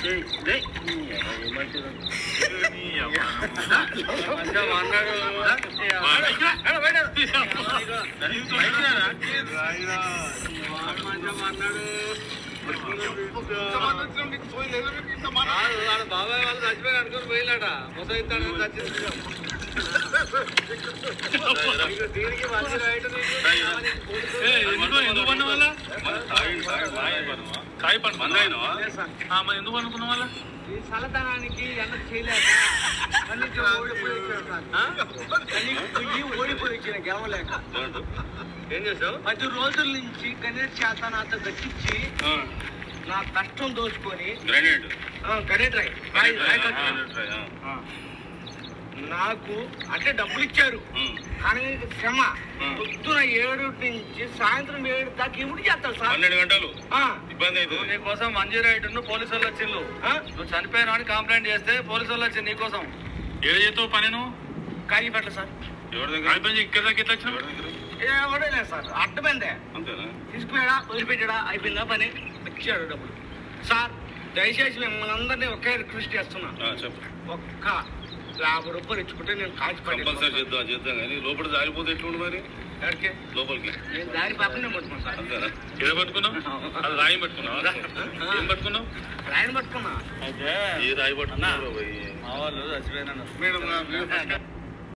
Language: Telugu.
బాబాయ్ వాళ్ళు చచ్చిపోయి అనుకుని పోయినట ముసలి ఇస్తాడు చచ్చింది దీనికి మంచి రైట్ ఎందుకు ఎందుకు పడిన వాళ్ళ కాయ పండు మరి ఎందుకు అనుకున్న వాళ్ళ ఈ చల్లదనానికి ఎంత చేయలేక కన్నీటి ఓడిపోయి వచ్చాడు సార్ కన్నీటి పోయి ఓడిపోయి వచ్చిన గెలవలేక ఏం చేసావు పది రోజుల నుంచి కన్నీటి చేత నాతో గట్టించి నా కష్టం దోచుకొని గ్రానైట్ ఆ, కన్నీటి రాయి రాయి రాయి కట్టు. నాకు అంటే డబ్బులు ఇచ్చారు కానీ శ్రమ పొద్దున ఏడు నుంచి సాయంత్రం ఏడు దాకా ఇవిడు చేస్తాడు సార్ పన్నెండు గంటలు ఆ, ఇబ్బంది అవుతుంది నీకోసం మంజీ రైట్ పోలీసు వాళ్ళు వచ్చిండు ఆ, నువ్వు చనిపోయినా అని కంప్లైంట్ చేస్తే పోలీసు వాళ్ళు వచ్చింది నీకోసం ఏడ చేస్తావు పని నువ్వు కాగిపెట్ల సార్ ఎవరి దగ్గర పని ఇక్కడ దాకా ఎట్లా వచ్చినావు ఎవడే లేదు సార్ అడ్డమైందే అంతేనా తీసుకుపోయాడా వదిలిపెట్టాడా అయిపోయిందా పని వచ్చాడు డబ్బులు సార్ దయచేసి మిమ్మల్ని అందరినీ ఒకే రిక్వెస్ట్ చేస్తున్నా ఆ, చెప్పు ఒక్క యాభై రూపాయలు ఇచ్చుకుంటే నేను కాచి కంపల్సరీ పడి చేద్దాం చేద్దాం కానీ లోపల జారిపోతే ఎట్లుండు మరి ఎక్కడికి లోపలికి నేను దారి పక్కనే పట్టుకున్నాను సార్ అంతేనా ఏడ పట్టుకున్నావు అది రాయి పట్టుకున్నావు ఏం పట్టుకున్నావు రాయని పట్టుకున్నా అయితే ఏ రాయి పట్టుకున్నావు మా వాళ్ళు చచ్చిపోయినా మీరు